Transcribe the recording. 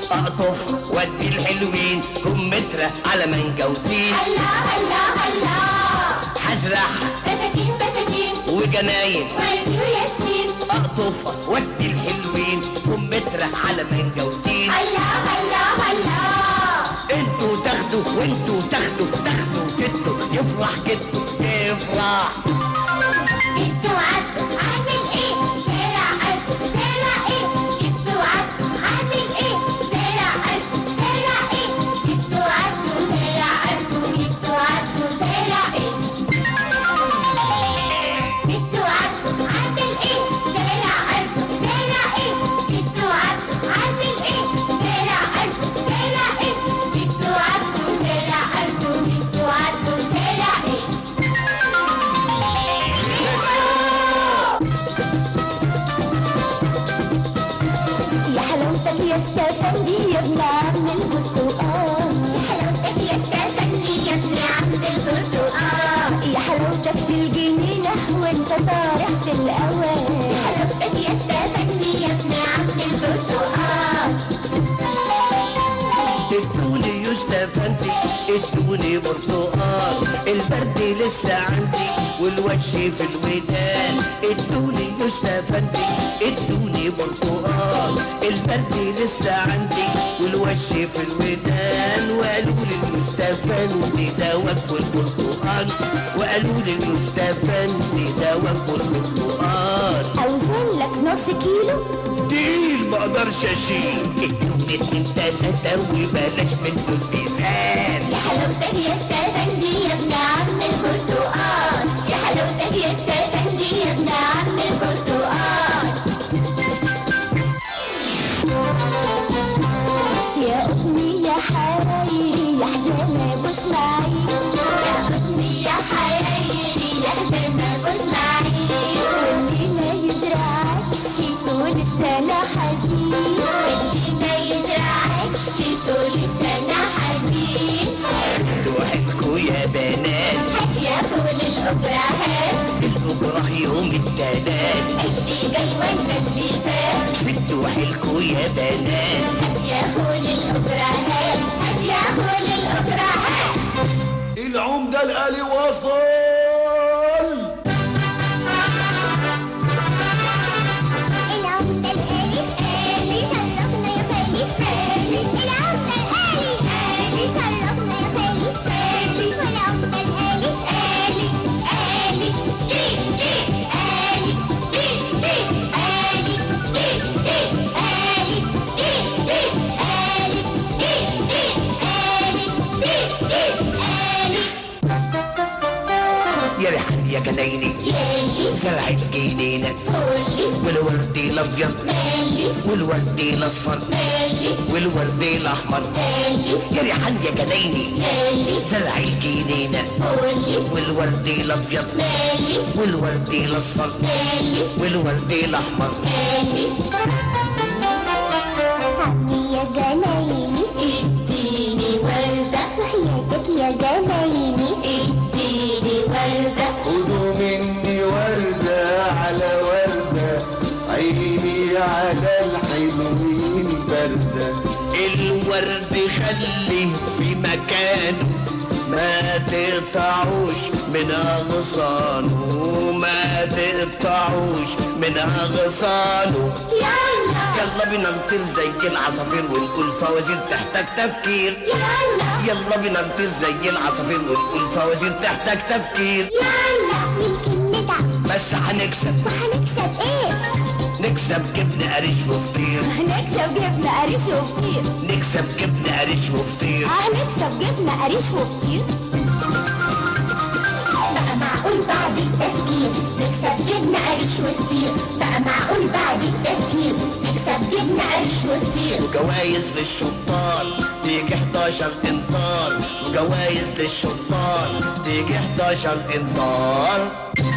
اقطف ودي الحلوين كمثرى على منجوتين هلا هلا هلا هزرع بساتين بساتين وجناين ورد وياسمين اقطف ودي الحلوين كمثرى على منجوتين هلا هلا هلا انتوا تاخدوا وانتوا تاخدوا تاخدوا تدوا يفرح جدو يفرح جدو عدو عامل ايه زرع قلب زرع ايه جدو عدو عامل ايه زرع قلب زرع ايه جدو عدو زرع قلب جدو عدو زرع ايه جدو عدو عامل ايه زرع قلب زرع ايه جدو عدو عامل ايه زرع قلب زرع ايه جدو عدو زرع قلب جدو عدو زرع ايه يا حلاوتك يا استفندي يا ابن عم البرتقال حلاوتك يا استاذني يا ابن عم البرتقال يا حلاوتك في الجنينة وانت طارح في الأوان حلاوتك يا استاذني يا ابن عم البرتقال ادوني يوستفندي ادوني برتقال البرد لسه عندي والوش في الودان ادوني يوستفندي ادوني برتقال البرد لسه عندي والوش في الودان وقالوا لي المستفندي ده وجه البرتقال وقالوا لي المستفندي ده وجه البرتقال أوزن لك نص كيلو تقيل ما اقدرش اشيل ادوني اتنين تلاته وبلاش منه الميزان يا حلاوتك يا استاذني يا ابن عم البرتقال يا حلاوتك يا استاذني يا ابن عم البرتقال يا أمي يا حرايري يا حزام أبو إسماعيل يا قطني يا حرايري يا حزام ابو اسماعيل واللي ما يزرعكش طول السنة حزين واللي ما يزرعكش طول السنه حزين روحكوا يا بنات هات يا فول الاجرهات الأجرة يوم التلات اللي جاي ولا اللي فات شدوا حيلكوا يا بنات هات يا فول الاجرهات هات يا فول الاجرهات العمدة الآلي وصل العمدة الآلي آلي شرفنا يا خالي آلي العمدة الآلي آلي شرفنا يا خالي آلي والعمدة الآلي آلي آلي دي دي آلي دي دي آلي دي دي آلي دي دي آلي دي دي آلي دي دي آلي يا ريحان يا جنايني يالي زرع الجنينة فولي والورد الأبيض مالي والورد الأصفر مالي والورد الأحمر مالي يا ريحان يا جنايني مالي زرع الجنينة فولي والورد الأبيض مالي والورد الأصفر مالي والورد الأحمر مالي عمي يا جنايني اديني وردة وحياتك يا جنايني اديني وردة خدوا مني وردة على وردة عيني على الحلوين بردة الورد خليه في مكانه ما تقطعوش من أغصانه ما تقطعوش من أغصانه يلا يلا بينا نطير زي العصافير ونقول فوازير تحتاج تفكير يلا يلا بينا نطير زي العصافير ونقول فوازير تحتاج تفكير يلا يمكن نتعب بس هنكسب وهنكسب ايه؟ نكسب جبن قريش وفطير هنكسب جبنة قريش وفطير نكسب جبن قريش وفطير هنكسب جبنة قريش وفطير بقى معقول بعد التفكير نكسب جبنة قريش وفطير بقى معقول بعد التفكير نكسب جبنة قريش وفطير وجوايز للشطار تيجي 11 انطار وجوايز للشطار تيجي 11 انطار